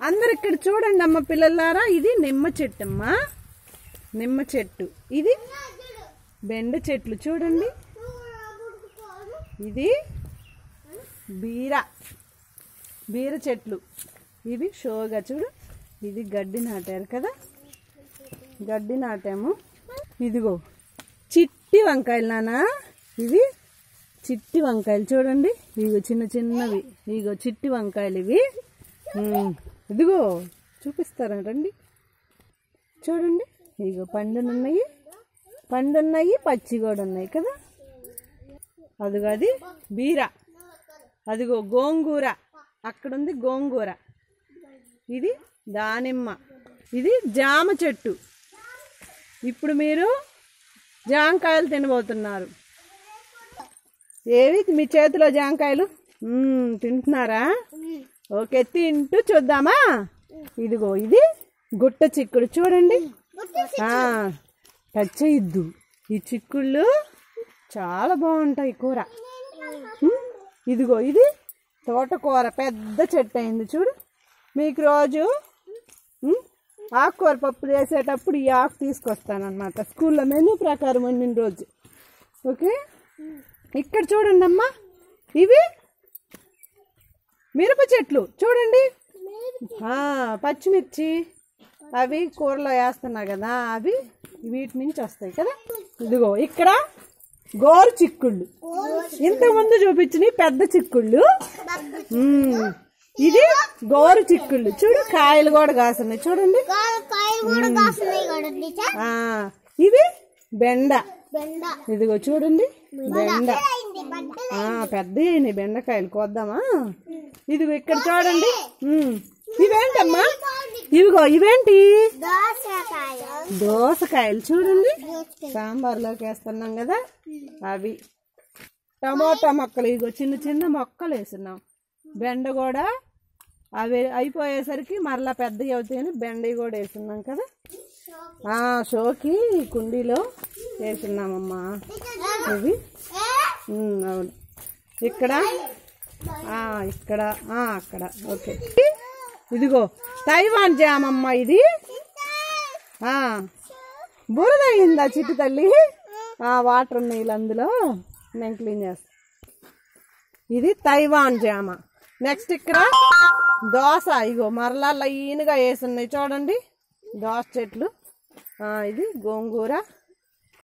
అందరు ఇక్కడ చూడండి అమ్మ పిల్లలారా ఇది నిమ్మ చెట్టు అమ్మా నిమ్మ చెట్టు ఇది బెండ చెట్లు చూడండి ఇది బీర బీర చెట్లు ఇవి షోగా చూడు ఇది గడ్డి నాటారు కదా గడ్డి నాటాము ఇదిగో చిట్టి వంకాయలు నానా ఇవి చిట్టి వంకాయలు చూడండి ఇగో చిన్న చిన్నవి ఇగో చిట్టి వంకాయలు ఇవి ఉమ్, ఇదిగో చూపిస్తారా రండి చూడండి ఇగో పండునున్నాయి పండున్నాయి పచ్చి కూడా ఉన్నాయి కదా అదిగో అది బీర అదిగో గోంగూర అక్కడ ఉంది గోంగూర ఇది దానిమ్మ ఇది జామ చెట్టు ఇప్పుడు మీరు జాంకాయలు తినబోతున్నారు ఏవి మీ చేతిలో జాంకాయలు మ్మ్, తింటున్నారా ఓకే తింటూ చూద్దామా ఇదిగో ఇది గుట్ట చిక్కుడు చూడండి ఆ, టచ్ చేయొద్దు ఈ చిక్కుళ్ళు చాలా బాగుంటాయి కూర మ్మ్, ఇదిగో ఇది తోటకూర పెద్ద చెట్టు అయింది చూడు మీకు రోజు మ్మ్, ఆకుకూర పప్పు చేసేటప్పుడు ఈ ఆకు తీసుకొస్తానమాట స్కూల్లో మెనూ ప్రకారం వండిన రోజు ఓకే ఇక్కడ చూడండి అమ్మా ఇవి మిరప చెట్లు చూడండి ఆ, పచ్చిమిర్చి అవి కూరలో వేస్తున్నా కదా అవి వీటి నుంచి వస్తాయి కదా ఇదిగో ఇక్కడ గోరు చిక్కుళ్ళు ఇంతకు ముందు చూపించిన పెద్ద చిక్కుళ్ళు మ్మ్. ఇది గోరు చిక్కుళ్ళు చూడు కాయలు కూడా కాస్తున్నాయి చూడండి కాయలు కూడా కాస్తున్నాయి కూడా టీచర్ ఆ ఇవి బెండ బెండ ఇదిగో చూడండి బెండ అయింది బట్ట ఆ పెద్ద అయినాయి బెండకాయలు కోద్దామా ఇదిగో ఇక్కడ చూడండి ఉమ్. ఇవేంటమ్మా ఇవిగో ఇవేంటి దోసకాయ దోసకాయలు చూడండి సాంబార్లోకి వేస్తున్నాం కదా అవి టమోటా మొక్కలు ఇదిగో చిన్న చిన్న మొక్కలు వేస్తున్నాం బెండ కూడా అవి అయిపోయేసరికి మరలా పెద్దవి అవుతాయని బెండవి కూడా వేస్తున్నాం కదా ఆ షోకి ఈ కుండీలో వేస్తున్నామమ్మా ఇవి ఉమ్, అవును ఇక్కడ ఆ, ఇక్కడ ఆ, అక్కడ ఓకే ఇదిగో తైవాన్ జామ్ అమ్మ ఇది ఆ, బురద అయిందా చిట్టు తల్లి ఆ, వాటర్ ఉన్నాయి ఇలా అందులో నేను క్లీన్ చేస్తా ఇది తైవాన్ జామ నెక్స్ట్ ఇక్కడ దోస ఇగో మరలా లైన్గా వేసున్నాయి చూడండి దోస చెట్లు ఆ, ఇది గోంగూర